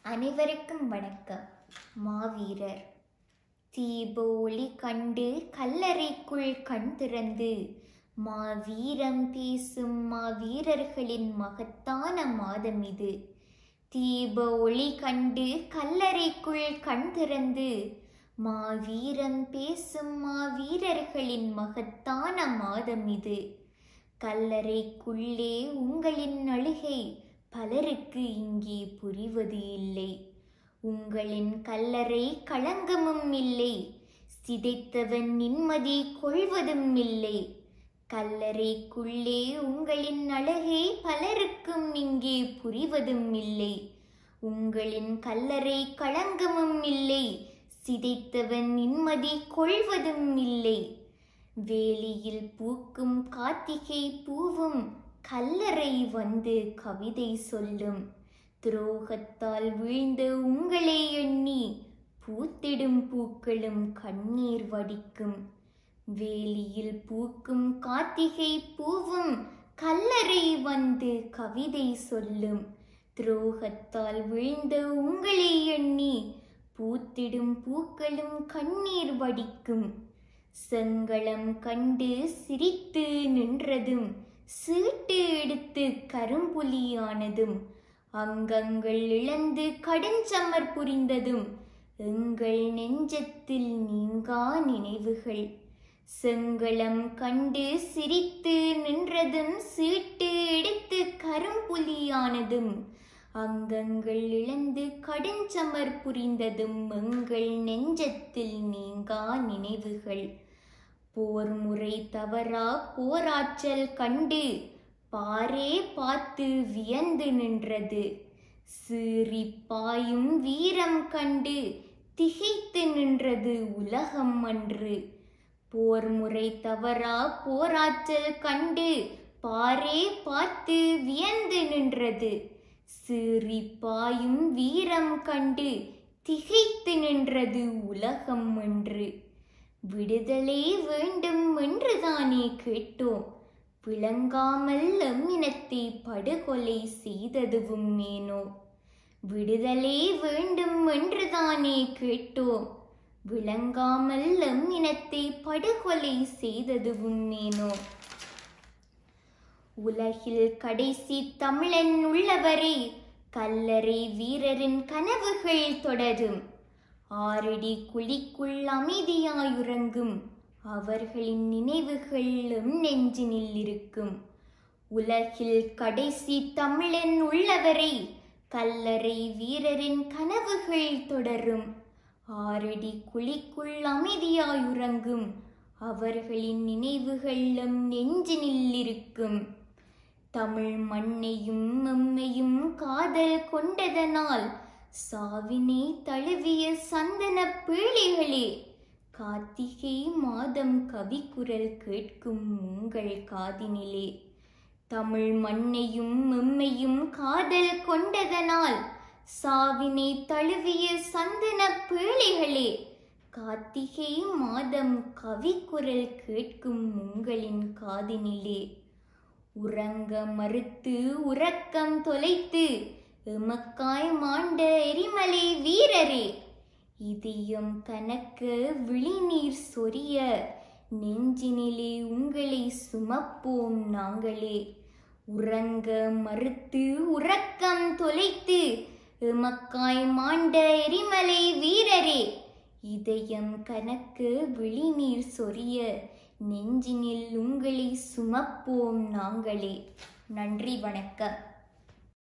அனைவருக்கும் வணக்கம் மாவீரர் தீப ஒளி கண்டு கல்லறைக்குள் கண் திறந்து மாவீரம் பேசும் மாவீரர்களின் மகத்தான மாதம் இது தீப ஒளி கண்டு கல்லறைக்குள் கண் திறந்து மாவீரம் பேசும் மாவீரர்களின் மகத்தான மாதம் இது கல்லறைக்குள்ளே உங்களின் அழுகை பலருக்கு இங்கே புரிவது இல்லை உங்களின் கல்லறை களங்கமும் இல்லை சிதைத்தவன் நிம்மதி கொள்வதும் இல்லை கல்லறைக்குள்ளே உங்களின் அழகை பலருக்கும் இங்கே புரிவதும் இல்லை உங்களின் கல்லறை களங்கமும் இல்லை சிதைத்தவன் நிம்மதி கொள்வதும் இல்லை வேலியில் பூக்கும் கார்த்திகை பூவும் கல்லறை வந்து கவிதை சொல்லும் துரோகத்தால் வீழ்ந்த உங்களை எண்ணி பூத்திடும் பூக்களும் கண்ணீர் வடிக்கும் வேலியில் பூக்கும் கார்த்திகை பூவும் கல்லறை வந்து கவிதை சொல்லும் துரோகத்தால் வீழ்ந்த உங்களை எண்ணி பூத்திடும் பூக்களும் கண்ணீர் வடிக்கும் செங்களம் கண்டு சிரித்து நின்றதும் சீட்டு எடுத்து கரும்புலியானதும் அங்கங்கள் இழந்து கடுஞ்சமர் புரிந்ததும் எங்கள் நெஞ்சத்தில் நீங்கா நினைவுகள் செங்களம் கண்டு சிரித்து நின்றதும் சீட்டு எடுத்து கரும்புலியானதும் அங்கங்கள் இழந்து கடுஞ்சமர் புரிந்ததும் எங்கள் நெஞ்சத்தில் நீங்கா நினைவுகள் போர் முறை தவறா போராற்றல் கண்டு பாரே பார்த்து வியந்து நின்றது சீறி பாயும் வீரம் கண்டு திகைத்து நின்றது உலகம் அன்று போர் முறை தவறா போராற்றல் கண்டு பாரே பார்த்து வியந்து நின்றது சீறி பாயும் வீரம் கண்டு திகைத்து நின்றது உலகம் என்று விடுதலை வேண்டும் என்றுதானே கேட்டோம் விளங்காமல் எம்மினத்தை படுகொலை செய்ததுவும் ஏனோ விடுதலை வேண்டும் என்றுதானே கேட்டோம் விளங்காமல் எம்மினத்தை படுகொலை செய்ததுவும் ஏனோ உலகில் கடைசி தமிழன் உள்ளவரை கல்லறை வீரரின் கனவுகள் தொடரும் ஆரடி குழிக்குள் அமைதியாயுறங்கும் அவர்களின் நினைவுகள் எம் நெஞ்சினில் இருக்கும் உலகில் கடைசி தமிழன் உள்ளவரை கல்லறை வீரரின் கனவுகள் தொடரும் ஆரடி குழிக்குள் அமைதியாயுறங்கும் அவர்களின் நினைவுகள் எம் நெஞ்சினில் இருக்கும் தமிழ் மண்ணையும் எம்மையும் காதல் கொண்டதனால் சாவினை தழுவிய சந்தன பீழிகளே கார்த்திகை மாதம் கவிக்குரல் கேட்கும் உங்கள் காதினிலே தமிழ் மண்ணையும் எம்மையும் காதல் கொண்டதனால் சாவினை தழுவிய சந்தன பீழிகளே கார்த்திகை மாதம் கவிக்குரல் கேட்கும் உங்களின் காதினிலே உறங்க மறுத்து உறக்கம் தொலைத்து எமக்காய் மாண்ட எரிமலை வீரரே இதயம் கனக்க விழிநீர் சொரிய நெஞ்சினிலே உங்களை சுமப்போம் நாங்களே உறங்க மறுத்து உறக்கம் தொலைத்து எமக்காய் மாண்ட எரிமலை வீரரே இதயம் கனக்க விழிநீர் சொரிய நெஞ்சினில் உங்களை சுமப்போம் நாங்களே நன்றி வணக்கம்